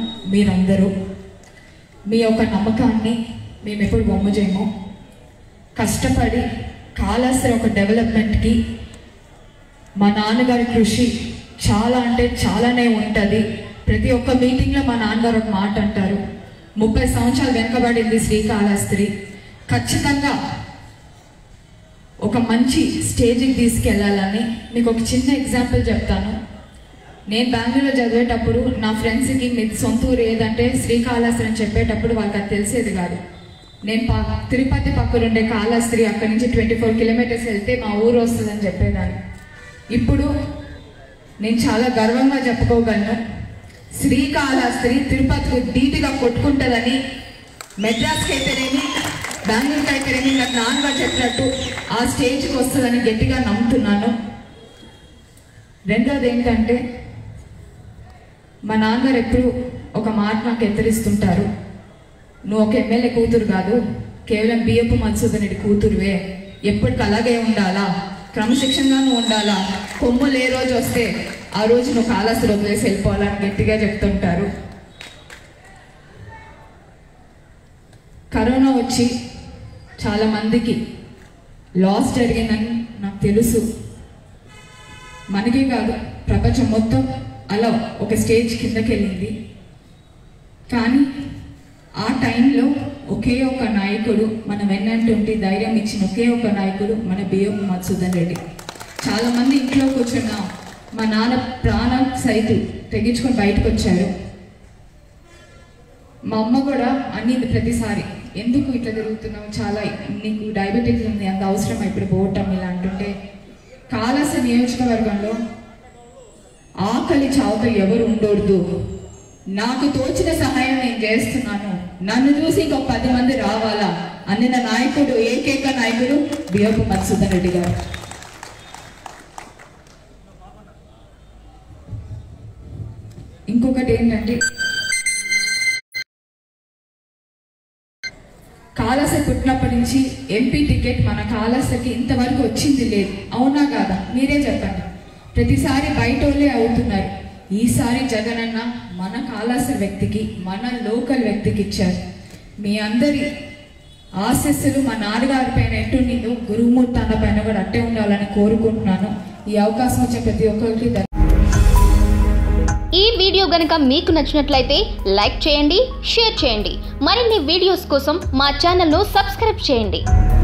మీరందరూ మీ యొక్క నమ్మకాన్ని మేము ఎప్పుడు బొమ్మ చేయము కష్టపడి కాళాస్త్రి ఒక డెవలప్మెంట్కి మా నాన్నగారి కృషి చాలా అంటే చాలానే ఉంటుంది ప్రతి ఒక్క మీటింగ్లో మా నాన్నగారు ఒక మాట అంటారు ముప్పై సంవత్సరాలు వెనకబడింది శ్రీకాళహస్త్రి ఖచ్చితంగా ఒక మంచి స్టేజ్కి తీసుకెళ్ళాలని మీకు ఒక చిన్న ఎగ్జాంపుల్ చెప్తాను నేను బెంగళూరులో చదివేటప్పుడు నా ఫ్రెండ్స్కి మీ సొంత ఊరు ఏదంటే శ్రీకాళహస్తి అని చెప్పేటప్పుడు వాళ్ళకి అది తెలిసేది కాదు నేను పా తిరుపతి పక్కన ఉండే కాళహస్త్రి అక్కడి నుంచి ట్వంటీ ఫోర్ కిలోమీటర్స్ వెళ్తే మా ఊరు వస్తుందని చెప్పేదాన్ని ఇప్పుడు నేను చాలా గర్వంగా చెప్పుకోగలను శ్రీకాళహస్త్రి తిరుపతికి ధీటుగా కొట్టుకుంటుందని మెడ్రాస్కి అయితేనేమి బెంగళూరుకి అయితేనేమి నాకు నాన్నగారు చెప్పినట్టు ఆ స్టేజ్కి వస్తుందని గట్టిగా నమ్ముతున్నాను రెండోది ఏంటంటే మా నాన్నగారు ఎప్పుడు ఒక మాట నాకు ఎత్తరిస్తుంటారు నువ్వు ఒక ఎమ్మెల్యే కూతురు కాదు కేవలం బియ్యపు మధుసూదన్ రెడ్డి కూతురువే ఎప్పటికి అలాగే ఉండాలా క్రమశిక్షణగా నువ్వు ఉండాలా కొమ్ములు ఏ రోజు వస్తే ఆ రోజు నువ్వు కాలాసి వదిలేసి వెళ్ళిపోవాలని గట్టిగా చెప్తుంటారు కరోనా వచ్చి చాలా మందికి లాస్ జరిగిందని నాకు తెలుసు మనకే కాదు ప్రపంచం మొత్తం అలా ఒక స్టేజ్ కిందకి వెళ్ళింది కానీ ఆ టైంలో ఒకే ఒక నాయకుడు మన వెన్నంటుంటి ధైర్యం ఇచ్చిన ఒకే ఒక నాయకుడు మన బియ్యం మధుసూదన్ రెడ్డి చాలా మంది ఇంట్లో కూర్చున్న మా నాన్న ప్రాణం సైతు తెగించుకొని బయటకు వచ్చారు మా అమ్మ కూడా అన్నింది ప్రతిసారి ఎందుకు ఇట్లా జరుగుతున్నావు చాలా నీకు డయాబెటీస్ ఉంది అంత అవసరం ఇప్పుడు పోవటం ఇలా అంటుంటే కాళాస నియోజకవర్గంలో ఆకలి చావుతో ఎవరు ఉండకూడదు నాకు తోచిన సహాయం నేను చేస్తున్నాను నన్ను చూసి ఇంకొక పది మంది రావాలా అన్న నాయకుడు ఏకైక నాయకుడు బియ్యపు మధుసూదన్ రెడ్డి గారు ఇంకొకటి ఏంటంటే కాళాస పుట్టినప్పటి నుంచి ఎంపీ టికెట్ మన కాళాసకి ఇంతవరకు వచ్చింది లేదు అవునా కాదా మీరే చెప్పండి ప్రతిసారి బయట వాళ్ళే అవుతున్నారు ఈసారి జగనన్న మన కాళాస వ్యక్తికి మన లోకల్ వ్యక్తికి ఇచ్చారు మీ అందరి ఆశస్సులు మా నాన్నగారి పైన ఎట్టు నిన్ను గురుమూర్తి అన్న పైన కూడా అట్టే ఉండాలని కోరుకుంటున్నాను ఈ అవకాశం వచ్చే ప్రతి ఒక్కరికి ధన్యవాదాలు. ఈ వీడియో గనుక మీకు నచ్చినట్లయితే లైక్ చేయండి షేర్ చేయండి మరిన్ని వీడియోస్ కోసం మా ఛానల్ను సబ్స్క్రైబ్ చేయండి